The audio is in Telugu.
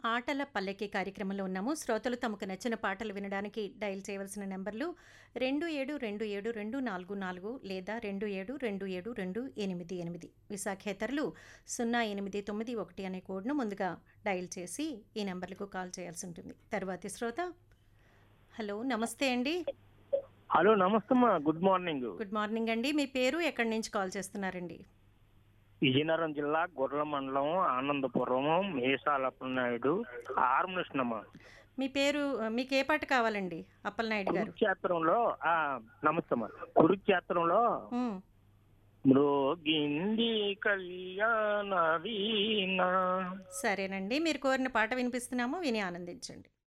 ఆటల పల్లెకి కార్యక్రమంలో ఉన్నాము శ్రోతలు తమకు నచ్చిన పాటలు వినడానికి డయల్ చేయవలసిన నెంబర్లు రెండు ఏడు రెండు ఏడు రెండు నాలుగు నాలుగు లేదా రెండు ఏడు రెండు ఏడు రెండు ఎనిమిది ఎనిమిది విశాఖేతరులు సున్నా ఎనిమిది తొమ్మిది ఒకటి అనే కోడ్ను ముందుగా డయల్ చేసి ఈ నెంబర్లకు కాల్ చేయాల్సి ఉంటుంది తర్వాతి శ్రోత హలో నమస్తే అండి హలో నమస్తే అమ్మా గుడ్ మార్నింగ్ గుడ్ మార్నింగ్ అండి మీ పేరు ఎక్కడి నుంచి కాల్ చేస్తున్నారండి విజయనగరం జిల్లా గొర్రెల మండలం ఆనందపురం మేసాలప్ప నాయుడు ఆర్మనిషన్ అమ్మా మీ పేరు మీకు ఏ పాట కావాలండి అప్పలనాయుడు గారు కురుక్షేత్రంలో ఆ నమస్తే అమ్మా కురుక్షేత్రంలో ఉమ్. మృగింది కళ్యాణ వీణ సరేనండి మీరు కోరిన పాట వినిపిస్తున్నాము విని ఆనందించండి